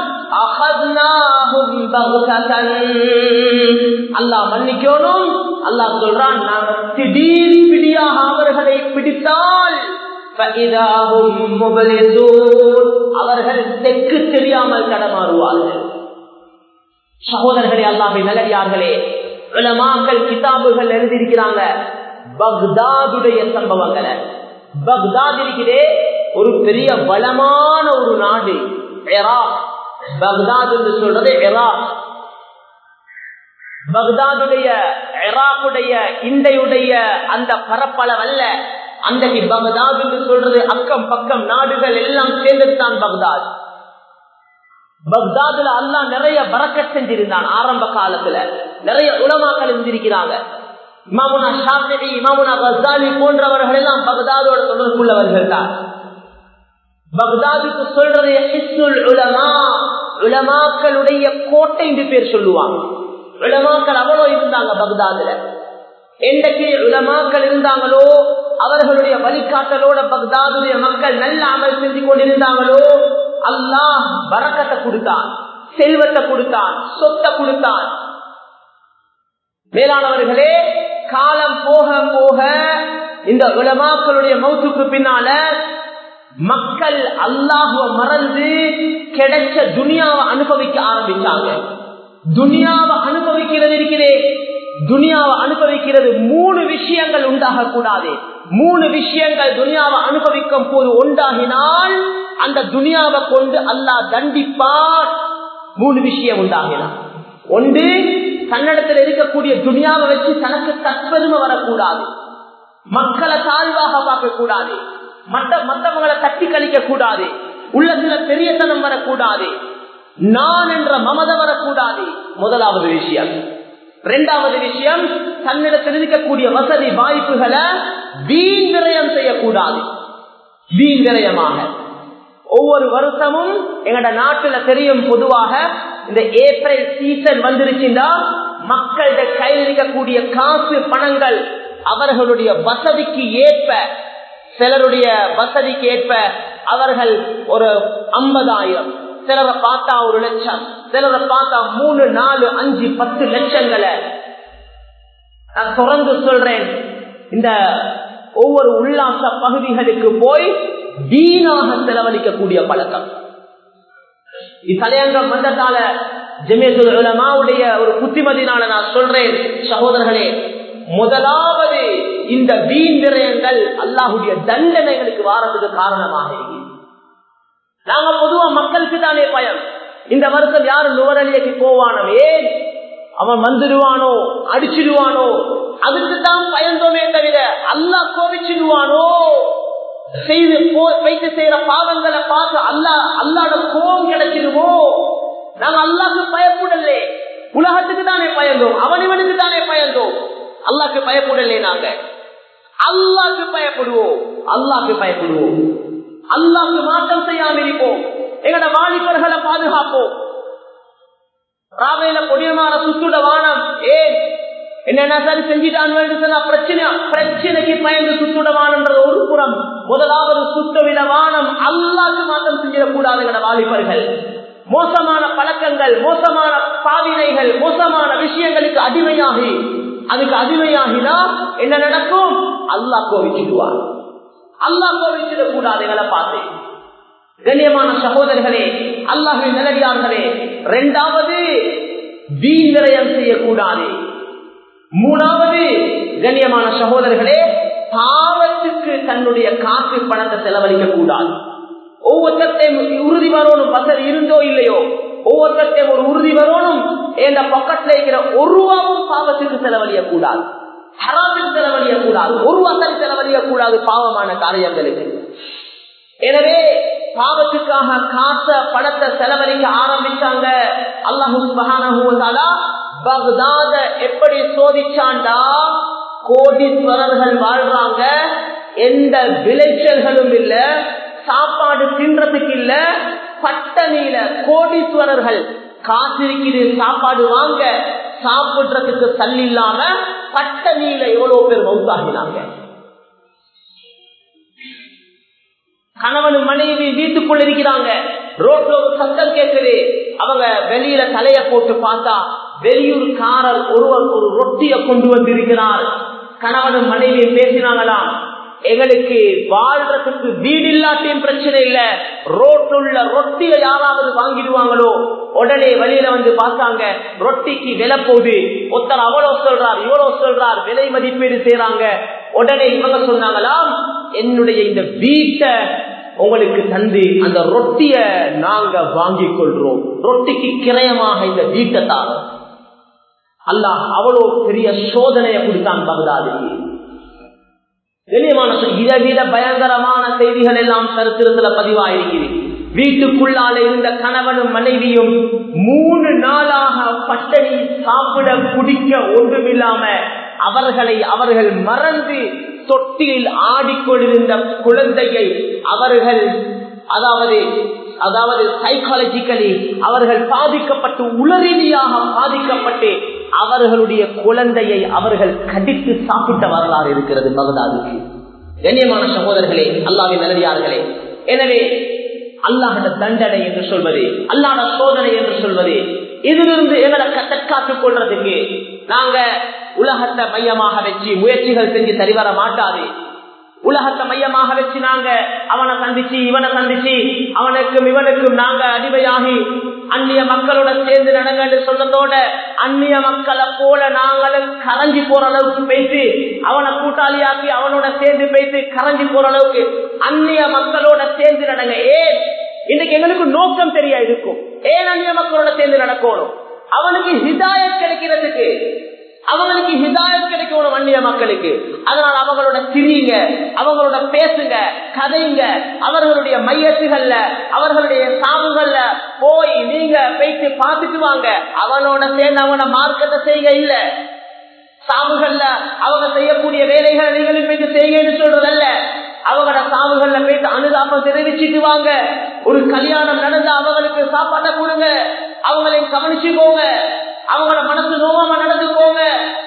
அல்லாஹ் மன்னிக்கணும் அல்லாஹ் சொல்றான் நாங்க திடீர் பிடியாக அவர்களை பிடித்தால் அவர்கள் தெற்கு தெரியாமல் தடமாறுவார்கள் சகோதரர்களே அல்லாஹை நல்லடியார்களே உலமாக்கள் கிதாபுகள் எழுதியிருக்கிறாங்க பக்தாதுடைய சம்பவங்களை பக்தாத் இருக்கிறே ஒரு பெரிய பலமான ஒரு நாடு எராக் பக்தாத் என்று சொல்றது எராக் பக்தாதுடைய எராக்குடைய இண்டையுடைய அந்த பரப்பளவல்ல அன்றைக்கு பக்தாத் என்று சொல்றது அக்கம் பக்கம் நாடுகள் எல்லாம் சேர்ந்துதான் பக்தாத் பக்தாதுல அல்லா நிறைய பறக்க செஞ்சிருந்தான் ஆரம்ப காலத்துல நிறைய உலமாக்கள் இருந்திருக்கிறாங்க இமாமுனா ஷாஃபி இமாமுனா கசாலி போன்றவர்கள் எல்லாம் பக்தாதோட தொடர்புள்ளவர்கள் தான் பக்தாதுக்கு சொல்றது உலமா உலமாக்களுடைய கோட்டை என்று பேர் சொல்லுவாங்க உலமாக்கள் அவ்வளோ இருந்தாங்க பக்தாதுல என்றைக்கு உலமாக்கள் இருந்தாங்களோ அவர்களுடைய வழிகாட்டலோட பக்தாதுடைய மக்கள் நல்ல அமல் செஞ்சு கொண்டிருந்தாங்களோ அல்லாஹ் வரக்கத்தை கொடுத்தான் செல்வத்தை கொடுத்தான் சொத்தை கொடுத்தான் மேலானவர்களே காலம் போக போக இந்த உலமாக்களுடைய மௌத்துக்கு பின்னால மக்கள் அல்லாஹுவ மறந்து கிடைச்ச துனியாவை அனுபவிக்க ஆரம்பிச்சாங்க துனியாவை அனுபவிக்கிறது இருக்கிறே துனியாவை அனுபவிக்கிறது மூணு விஷயங்கள் உண்டாக கூடாது மூணு விஷயங்கள் துனியாவை அனுபவிக்கும் போது உண்டாகினால் அந்த துனியாவை கொண்டு அல்லாஹ் தண்டிப்பார் மூணு விஷயம் உண்டாகினார் ஒன்று தன்னிடத்தில் இருக்கக்கூடிய துனியாவை வச்சு தனக்கு தற்பெருமை வரக்கூடாது மக்களை தாழ்வாக பார்க்க கூடாது மற்ற மற்றவங்களை தட்டி கழிக்க கூடாது உள்ளத்துல பெரியத்தனம் வரக்கூடாது நான் என்ற மமத வரக்கூடாது முதலாவது விஷயம் இரண்டாவது விஷயம் தன்னிடத்தில் இருக்கக்கூடிய வசதி வாய்ப்புகளை வீண் விரயம் செய்யக்கூடாது வீண் விரயமாக ஒவ்வொரு வருஷமும் எங்கட நாட்டுல தெரியும் பொதுவாக இந்த ஏப்ரல் சீசன் வந்துருச்சுன்னா மக்கள்கிட்ட கையில் இருக்கக்கூடிய காசு பணங்கள் அவர்களுடைய வசதிக்கு ஏற்ப சிலருடைய வசதிக்கு ஏற்ப அவர்கள் ஒரு ஐம்பதாயிரம் சிலரை பார்த்தா ஒரு லட்சம் சிலரை பார்த்தா மூணு நாலு அஞ்சு பத்து லட்சங்களை நான் தொடர்ந்து சொல்றேன் இந்த ஒவ்வொரு உல்லாச பகுதிகளுக்கு போய் வீணாக செலவழிக்கக்கூடிய பழக்கம் இத்தலையங்கம் வந்ததால ஜமேசுல் உலமாவுடைய ஒரு புத்திமதினால நான் சொல்றேன் சகோதரர்களே முதலாவது இந்த வீண் விரயங்கள் அல்லாஹுடைய தண்டனைகளுக்கு வாரத்துக்கு காரணமாக இருக்கு நாங்க பொதுவா மக்களுக்கு தானே பயம் இந்த வருஷம் யாரும் நுவரலியக்கு போவானோ ஏன் அவன் வந்துடுவானோ அடிச்சிடுவானோ அதுக்கு தான் பயந்தோமே தவிர அல்லா கோவிச்சிடுவானோ செய்து வைத்து செய்யற பாவங்களை பார்த்து அல்லா அல்லாட கோபம் கிடைச்சிடுவோ நாங்க அல்லாக்கு பயப்படலே உலகத்துக்கு தானே பயந்தோம் அவன் இவனுக்கு தானே பயந்தோம் அல்லாக்கு பயப்படலே நாங்க அல்லாக்கு பயப்படுவோம் அல்லாக்கு பயப்படுவோம் அல்லாக்கு மாற்றம் செய்யாம இருப்போம் எங்கட வாலிபர்களை பாதுகாப்போம் ராவையில கொடியமான சுத்துட வானம் ஏன் என்னென்ன சரி செஞ்சிட்டான் பிரச்சனை பிரச்சனைக்கு பயந்து சுத்துட வானம்ன்றது ஒரு புறம் முதலாவது சுத்த விட வானம் அல்லாக்கு மாற்றம் செஞ்சிடக்கூடாதுங்கிற வாலிபர்கள் மோசமான பழக்கங்கள் மோசமான பாவினைகள் மோசமான விஷயங்களுக்கு அடிமையாகி அதுக்கு அடிமையாகினா என்ன நடக்கும் அல்லாஹ் கோவிச்சிடுவார் அல்லாஹ் கோவிச்சிடக் கூடாது எங்களை பார்த்து கண்ணியமான சகோதரர்களே அல்லாஹின் நிலடியார்களே இரண்டாவது வீண்விரயம் செய்யக்கூடாது மூணாவது கண்ணியமான சகோதரர்களே பாவத்துக்கு தன்னுடைய காசு பணத்தை செலவழிக்க கூடாது ஒவ்வொருத்தையும் உறுதி வரணும் வசதி இருந்தோ இல்லையோ ஒவ்வொருத்தையும் ஒரு உறுதி வரணும் என்ற பக்கத்துல இருக்கிற ஒரு ரூபாவும் பாவத்துக்கு செலவழிய கூடாது ஹராமில் செலவழிய கூடாது ஒரு வசதி செலவழிய கூடாது பாவமான காரியங்களுக்கு எனவே பாவத்துக்காக காச பணத்தை செலவழிக்க ஆரம்பிச்சாங்க அல்லாஹு பக்தாத எப்படி சோதிச்சாண்டா கோடீஸ்வரர்கள் வாழ்றாங்க எந்த விளைச்சல்களும் இல்ல சாப்பாடு தின்றதுக்கு இல்ல பட்டணியில கோடீஸ்வரர்கள் காசு இருக்குது சாப்பாடு வாங்க சாப்பிடுறதுக்கு தள்ளி இல்லாம பட்டணியில எவ்வளவு பேர் மவுத்தாகினாங்க கணவன் மனைவி வீட்டுக்குள்ள இருக்கிறாங்க ரோட்ல ஒரு சத்தம் கேட்குது அவங்க வெளியில தலைய போட்டு பார்த்தா வெளியூர்காரர் ஒருவர் ஒரு ரொட்டிய கொண்டு வந்திருக்கிறார் கணவனும் மனைவி பேசினாங்களாம் எங்களுக்கு வாழ்றதுக்கு வீடு இல்லாட்டியும் பிரச்சனை இல்ல ரோட்டுள்ள ரொட்டிய யாராவது வாங்கிடுவாங்களோ உடனே வெளியில வந்து பார்த்தாங்க ரொட்டிக்கு விலை போகுது ஒருத்தர் அவ்வளவு சொல்றார் இவ்வளவு சொல்றார் விலை மதிப்பீடு செய்யறாங்க உடனே இவங்க சொன்னாங்களாம் என்னுடைய இந்த வீட்டை உங்களுக்கு தந்து அந்த ரொட்டிய நாங்க வாங்கிக் கொள்றோம் ரொட்டிக்கு கிரயமாக இந்த வீட்டை தான் அல்லாஹ் அவ்வளவு பெரிய சோதனையை கொடுத்தான் பகதாதுக்கு கண்ணியமான இதை விட பயங்கரமான செய்திகள் எல்லாம் சரித்திரத்துல பதிவாயிருக்கிறது வீட்டுக்குள்ளால இருந்த கணவனும் மனைவியும் மூணு நாளாக பட்டணி சாப்பிட குடிக்க ஒன்றுமில்லாம அவர்களை அவர்கள் மறந்து தொட்டியில் ஆடிக்கொண்டிருந்த குழந்தையை அவர்கள் அதாவது அதாவது சைக்காலஜிக்கலி அவர்கள் பாதிக்கப்பட்டு உளரீதியாக பாதிக்கப்பட்டு அவர்களுடைய குழந்தையை அவர்கள் கடித்து சாப்பிட்ட வரலாறு இருக்கிறது பகதாதுக்கு கண்ணியமான சகோதரர்களே அல்லாவின் நல்லடியார்களே எனவே அல்லாஹோட தண்டனை என்று சொல்வது அல்லாட சோதனை என்று சொல்வது இதிலிருந்து எங்களை தற்காத்துக் கொள்றதுக்கு நாங்க உலகத்தை மையமாக வச்சு முயற்சிகள் செஞ்சு சரிவர மாட்டாது உலகத்தை மையமாக வச்சு நாங்க அவனை சந்திச்சு இவனை சந்திச்சு அவனுக்கும் இவனுக்கும் நாங்க அடிமையாகி அந்நிய மக்களோட சேர்ந்து நடங்கன்னு சொன்னதோட அந்நிய மக்களை போல நாங்களும் கரைஞ்சி போற அளவுக்கு பேசி அவனை கூட்டாளியாக்கி அவனோட சேர்ந்து பேசி கரைஞ்சி போற அளவுக்கு அந்நிய மக்களோட சேர்ந்து நடங்க ஏன் இன்னைக்கு எங்களுக்கு நோக்கம் தெரியா இருக்கும் ஏன் அந்நிய மக்களோட சேர்ந்து நடக்கணும் அவனுக்கு ஹிதாயத் கிடைக்கிறதுக்கு அவங்களுக்கு ஹிதாயத் கிடைக்கணும் அந்நிய மக்களுக்கு அதனால அவங்களோட சிரிங்க அவங்களோட பேசுங்க கதைங்க அவர்களுடைய மையத்துகள்ல அவர்களுடைய சாவுகள்ல போய் நீங்க போயிட்டு பார்த்துட்டு வாங்க அவனோட சேர்ந்து அவன மார்க்கத்தை செய்ய இல்ல சாவுகள்ல அவங்க செய்யக்கூடிய வேலைகளை நீங்களும் போயிட்டு செய்யுங்கன்னு சொல்றதல்ல அவங்களோட சாவுகள்ல போயிட்டு அனுதாபம் தெரிவிச்சுட்டு வாங்க ஒரு கல்யாணம் நடந்து அவங்களுக்கு சாப்பாட்டை கொடுங்க அவங்களையும் கவனிச்சுக்கோங்க அவங்களோட மனசு நோவாம நடந்துக்கோங்க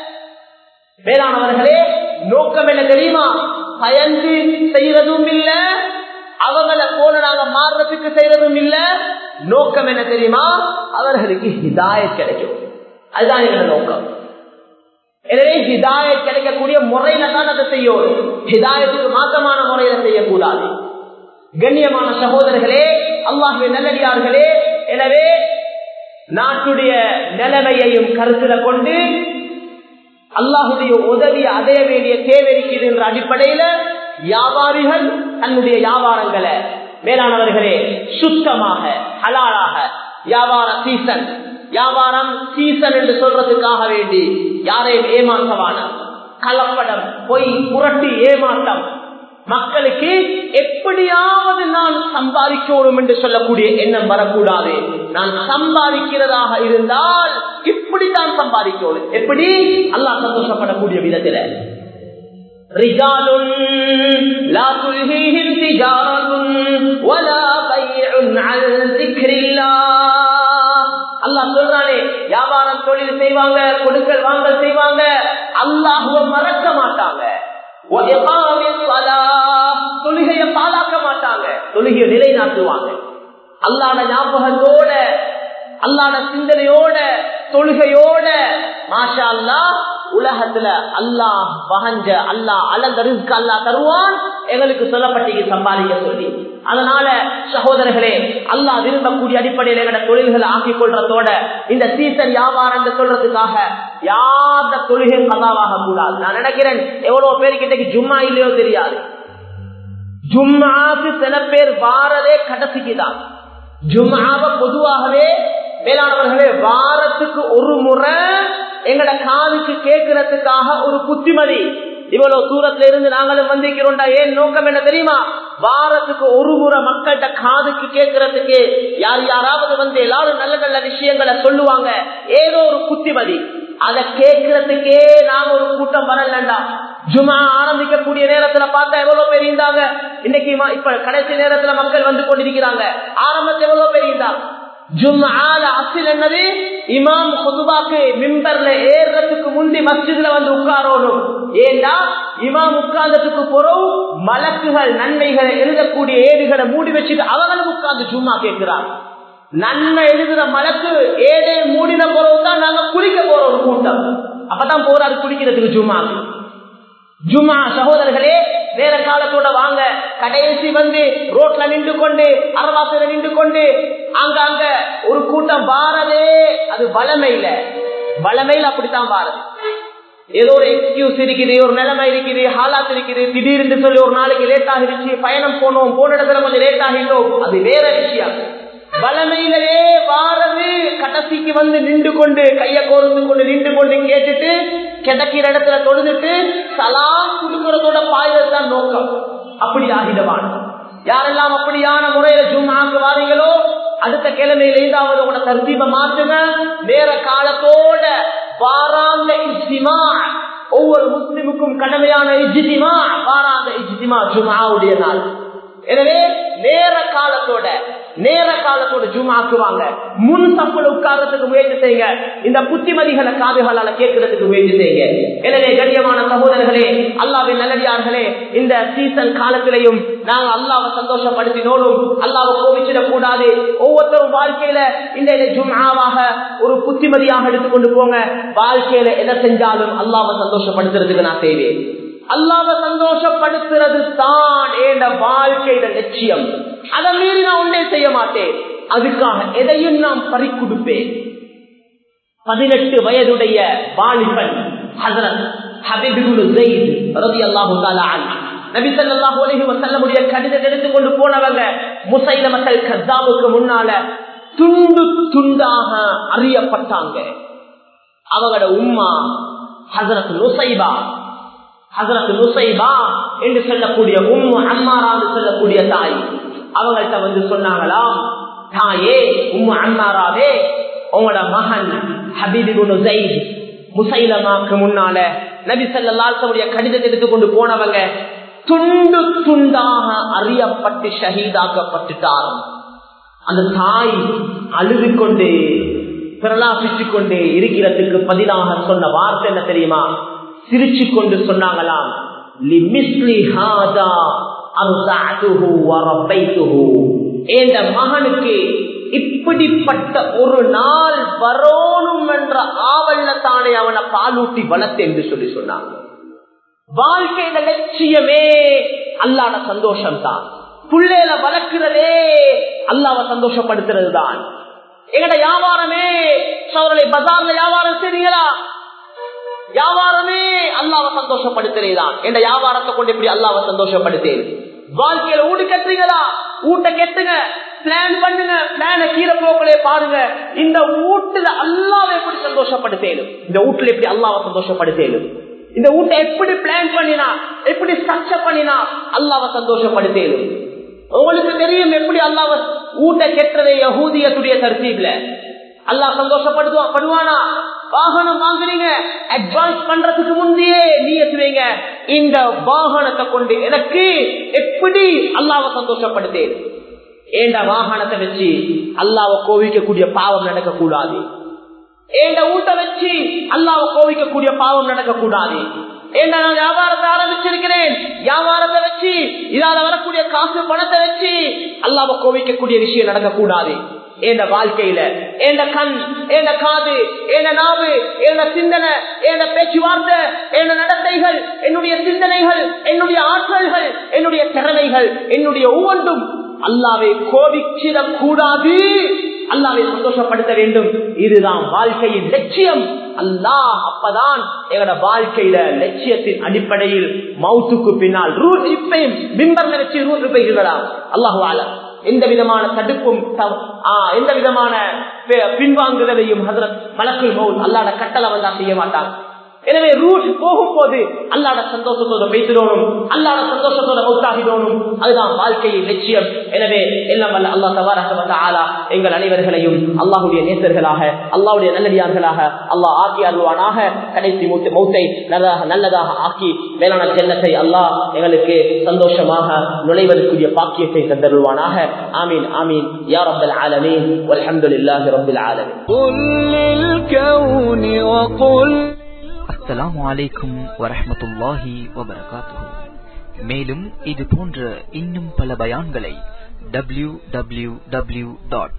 வேளாணவர்களே நோக்கம் என்ன தெரியுமா பயந்து செய்யறதும் இல்ல அவங்கள போல நாங்க மாறுறதுக்கு செய்யறதும் இல்ல நோக்கம் என்ன தெரியுமா அவர்களுக்கு ஹிதாய கிடைக்கும் அதுதான் எங்களோட நோக்கம் எனவே ஹிதாய கிடைக்கக்கூடிய முறையில தான் அதை செய்யும் ஹிதாயத்துக்கு மாற்றமான முறையில செய்யக்கூடாது கண்ணியமான சகோதரர்களே அல்லாஹுடைய நல்லடியார்களே எனவே நாட்டுடைய நிலைமையையும் கருத்துல கொண்டு அல்லாஹுடைய உதவி அடைய வேண்டிய தேவை இருக்கிறது என்ற அடிப்படையில வியாபாரிகள் தன்னுடைய வியாபாரங்களை மேலானவர்களே சுத்தமாக ஹலாலாக வியாபார சீசன் வியாபாரம் சீசன் என்று சொல்றதுக்காக வேண்டி யாரையும் ஏமாற்றவான கலப்படம் பொய் புரட்டி ஏமாற்றம் மக்களுக்கு எப்படியாவது நான் சம்பாதிக்கணும் என்று சொல்லக்கூடிய எண்ணம் வரக்கூடாது நான் சம்பாதிக்கிறதாக இருந்தால் இப்படித்தான் சம்பாதிக்கணும் எப்படி அல்லாஹ் சந்தோஷப்படக்கூடிய விதத்தில் رجال لا تلهيهم تجارة ولا بيع عن ذكر الله அல்லாஹ் சொல்றானே வியாபாரம் தொழில் செய்வாங்க கொடுக்கல் வாங்கல் செய்வாங்க அல்லாஹுவ மறக்க மாட்டாங்க தொழுகைய பாலாக்க மாட்டாங்க தொழுகைய நிலைநாட்டுவாங்க அல்லாட ஞாபகத்தோட அல்லாட சிந்தனையோட தொழுகையோட மாஷா அல்லா உலகத்துல அல்லாஹ் வகஞ்ச அல்லாஹ் அளந்த ரிஸ்க் அல்லாஹ் தருவான் எங்களுக்கு சொல்லப்பட்டீங்க சம்பாதிக்க சொல்லி அதனால சகோதரர்களே அல்லாஹ் விரும்பக்கூடிய அடிப்படையில் எங்களோட தொழில்களை ஆக்கிக் கொள்றதோட இந்த சீசன் வியாபாரம் சொல்றதுக்காக யாத தொழுகை கதாவாக கூடாது நான் நினைக்கிறேன் எவ்வளவு பேருக்கு இன்னைக்கு ஜும்மா இல்லையோ தெரியாது ஜும்மாக்கு சில பேர் வாரதே கடைசிக்குதான் ஜும்மாவை பொதுவாகவே மேலானவர்களே வாரத்துக்கு ஒரு முறை எங்கட காதுக்கு கேட்கறதுக்காக ஒரு புத்திமதி இவ்வளவு தூரத்துல இருந்து நாங்களும் வந்திருக்கிறோம்டா ஏன் நோக்கம் என்ன தெரியுமா வாரத்துக்கு ஒரு முறை மக்கள்கிட்ட காதுக்கு கேட்கறதுக்கு யார் யாராவது வந்து எல்லாரும் நல்ல நல்ல விஷயங்களை சொல்லுவாங்க ஏதோ ஒரு புத்திமதி அதை கேட்கறதுக்கே நாங்க ஒரு கூட்டம் வரலண்டா ஜுமா ஆரம்பிக்கக்கூடிய நேரத்துல பார்த்தா எவ்வளவு பேர் இருந்தாங்க இன்னைக்கு இப்ப கடைசி நேரத்துல மக்கள் வந்து கொண்டிருக்கிறாங்க ஆரம்பத்துல எவ்வளவு பேர் இருந்தாங்க ஜும்ஆல அசில் என்னது இமாம் குதுபாக்கு மிம்பர்ல ஏறுறதுக்கு முந்தி மஸ்ஜித்ல வந்து உட்காரணும் ஏண்டா இமாம் உட்கார்ந்ததுக்கு பிறகு மலக்குகள் நன்மைகளை எழுதக்கூடிய ஏடுகளை மூடி வச்சுட்டு அவங்களும் உட்கார்ந்து ஜும்மா கேட்கிறாங்க நன்மை எழுதுற மலக்கு ஏடே மூடின பிறகுதான் நாங்க குளிக்க போற ஒரு கூட்டம் அப்பதான் போறாரு குளிக்கிறதுக்கு ஜும்மாக்கு ஜும்மா சகோதரர்களே வேற காலத்தோட வாங்க கடைசி வந்து ரோட்ல நின்று கொண்டு அரவாசில நின்று கொண்டு அங்க அங்க ஒரு கூட்டம் பாரதே அது வளமையில வளமையில அப்படித்தான் பாரது ஏதோ ஒரு எக்ஸ்கியூஸ் இருக்குது ஒரு நிலைமை இருக்குது ஹாலாத் இருக்குது திடீர்னு சொல்லி ஒரு நாளைக்கு லேட் ஆகிருச்சு பயணம் போனோம் போன இடத்துல கொஞ்சம் லேட் ஆகிட்டோம் அது வேற விஷயம் வளமையிலேயே வாரது கடைசிக்கு வந்து நின்று கொண்டு கைய கோர்ந்து கொண்டு நின்று கொண்டு கேட்டுட்டு கிடக்கிற இடத்துல தொழுதுட்டு சலாம் குடுக்கிறதோட பாயதான் நோக்கம் அப்படி ஆகிடவான் யாரெல்லாம் அப்படியான முறையில ஜும்மாக்கு வாரீங்களோ அடுத்த கிழமையில ஏதாவது உங்களோட தர்த்தீப மாற்றுங்க நேர காலத்தோட வாராந்த இஜ்திமா ஒவ்வொரு முஸ்லிமுக்கும் கடமையான இஜ்திமா வாராந்த இஜ்திமா ஜுமாவுடைய நாள் எனவே நேர காலத்தோட நேர காலத்தோட ஜுமாக்குவாங்க முன் தப்புல உட்கார்றதுக்கு முயற்சி செய்யுங்க இந்த புத்திமதிகளை காதுகளால கேட்கறதுக்கு முயற்சி செய்யுங்க எனவே கண்ணியமான சகோதரர்களே அல்லாவின் நல்லடியார்களே இந்த சீசன் காலத்திலையும் நாங்க அல்லாவை சந்தோஷப்படுத்தினோடும் அல்லாவை கோபிச்சிடக் கூடாது ஒவ்வொருத்தரும் வாழ்க்கையில இந்த ஜும்ஆவாக ஒரு புத்திமதியாக எடுத்துக்கொண்டு போங்க வாழ்க்கையில எதை செஞ்சாலும் அல்லாவை சந்தோஷப்படுத்துறதுக்கு நான் செய்வேன் அல்லாவ சந்தோஷப்படுத்துறது தான் என் வாழ்க்கையில லட்சியம் அதை மீறி நான் ஒன்றே செய்ய மாட்டேன் அதுக்காக எதையும் நான் பறிக்கொடுப்பேன் பதினெட்டு வயதுடைய வாலிபன் ஹசரத் கடிதம் எடுத்துக்கொண்டு போனவங்க முசைல மக்கள் கத்தாவுக்கு முன்னால துண்டு துண்டாக அறியப்பட்டாங்க அவங்களோட உம்மா ஹசரத் நுசைபா ஹசரத் நுசைபா என்று சொல்லக்கூடிய உம்மு அம்மாரா என்று சொல்லக்கூடிய தாய் அவங்கள்ட்ட வந்து சொன்னாங்களாம் தாயே உம்மு அம்மாராவே உங்களோட மகன் ஹபீபு ஜெயித் முசைலமாக்கு முன்னால நபி சல்லாசனுடைய கடிதத்தை எடுத்துக்கொண்டு போனவங்க துண்டு துண்டாக அறியப்பட்டு ஷஹீதாக்கப்பட்டுட்டார் அந்த தாய் அழுது கொண்டே பிரலாபித்துக் கொண்டே இருக்கிறதுக்கு பதிலாக சொன்ன வார்த்தை என்ன தெரியுமா சிரிச்சு கொண்டு சொன்னாங்களாம் என்ற மகனுக்கு இப்படிப்பட்ட ஒரு நாள் வரணும் என்ற ஆவல்ல தானே அவனை பாலூட்டி வளர்த்து என்று சொல்லி சொன்னாங்க வாழ்க்கையில லட்சியமே அல்லாத சந்தோஷம் தான் புள்ளையில வளர்க்கிறதே அல்லாவ சந்தோஷப்படுத்துறது தான் எங்கட வியாபாரமே சோதனை பஜார்ல வியாபாரம் செய்றீங்களா வியாபாரமே அல்லாவ சந்தோஷப்படுத்துறேதான் என் வியாபாரத்தை கொண்டு எப்படி அல்லாவ சந்தோஷப்படுத்தேன் வாழ்க்கையில ஊடு கட்டுறீங்களா ஊட்ட கெட்டுங்க பிளான் பண்ணுங்க பிளான கீரை போக்களே பாருங்க இந்த வீட்டுல அல்லாவை எப்படி சந்தோஷப்படுத்தேனும் இந்த வீட்டுல எப்படி அல்லாவை சந்தோஷப்படுத்தேனும் இந்த வீட்டை எப்படி பிளான் பண்ணினா எப்படி ஸ்ட்ரக்சர் பண்ணினா அல்லாவை சந்தோஷப்படுத்தேனும் உங்களுக்கு தெரியும் எப்படி அல்லாவ ஊட்ட கெட்டதை யகூதியத்துடைய தர்த்தீப்ல அல்லாஹ் சந்தோஷப்படுத்துவான் படுவானா வாகனம் வாங்குறீங்க அட்வான்ஸ் பண்றதுக்கு முந்தையே நீ எத்துவீங்க இந்த வாகனத்தை கொண்டு எனக்கு எப்படி அல்லாவை சந்தோஷப்படுத்தேன் ஏண்ட வாகனத்தை வச்சு அல்லாவை கோவிக்கக்கூடிய பாவம் நடக்க கூடாது ஏண்ட ஊட்ட வச்சு அல்லாவை கோவிக்கக்கூடிய பாவம் நடக்க கூடாது ஏன்னா நான் வியாபாரத்தை ஆரம்பிச்சிருக்கிறேன் வியாபாரத்தை வச்சு இதால வரக்கூடிய காசு பணத்தை வச்சு அல்லாம கோவிக்கக்கூடிய விஷயம் நடக்கக்கூடாது என் வாழ்க்கையில என் கண் என் காது என் நாவு என் சிந்தனை என் பேச்சுவார்த்தை என் நடத்தைகள் என்னுடைய சிந்தனைகள் என்னுடைய ஆற்றல்கள் என்னுடைய திறமைகள் என்னுடைய ஒவ்வொன்றும் அல்லாவை கோபிச்சிடக் கூடாது அல்லாவை சந்தோஷப்படுத்த வேண்டும் இதுதான் வாழ்க்கையின் லட்சியம் அல்லாஹ் அப்பதான் எங்களோட வாழ்க்கையில லட்சியத்தின் அடிப்படையில் மவுத்துக்கு பின்னால் ரூட் இப்பையும் பிம்பர்ல வச்சு ரூட் இருப்பீர்களா அல்லாஹு ஆலம் எந்த விதமான தடுப்பும் எந்த விதமான பின்வாங்குதலையும் மலக்குள் மவுத் அல்லாட கட்டளை வந்தா செய்ய மாட்டாங்க எனவே ரூட் போகும் போது அல்லாட சந்தோஷத்தோட பேசிடணும் அல்லாட சந்தோஷத்தோட மௌத்தாகிடணும் அதுதான் வாழ்க்கையின் லட்சியம் எனவே எல்லாம் வல்ல அல்லா தவாரக ஆலா எங்கள் அனைவர்களையும் அல்லாஹுடைய நேசர்களாக அல்லாவுடைய நல்லடியார்களாக அல்லாஹ் ஆக்கி அருள்வானாக கடைசி மூத்து மௌத்தை நல்லதாக நல்லதாக ஆக்கி மேலான ஜென்னத்தை அல்லாஹ் எங்களுக்கு சந்தோஷமாக நுழைவதற்குரிய பாக்கியத்தை தந்தருள்வானாக ஆமீன் ஆமீன் யா ரப்பல் ஆலமீன் வல்ஹம்துலில்லாஹி ரப்பில் ஆலமீன் قل للكون وقل அஸ்ஸலாமு அலைக்கும் வரஹ்மத்துல்லாஹி வபரகாத்துஹு மேலும் இது போன்ற இன்னும் பல பயான்களை டபிள்யூ டபிள்யூ டபிள்யூ டாட்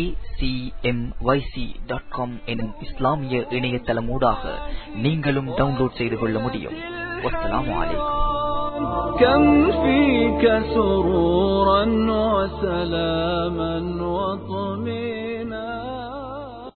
எனும் இஸ்லாமிய இணையதளமூடாக நீங்களும் டவுன்லோட் செய்து கொள்ள முடியும் வஸ்ஸலாமு அலைக்கும் كم فيك سرورا وسلاما وطمئنا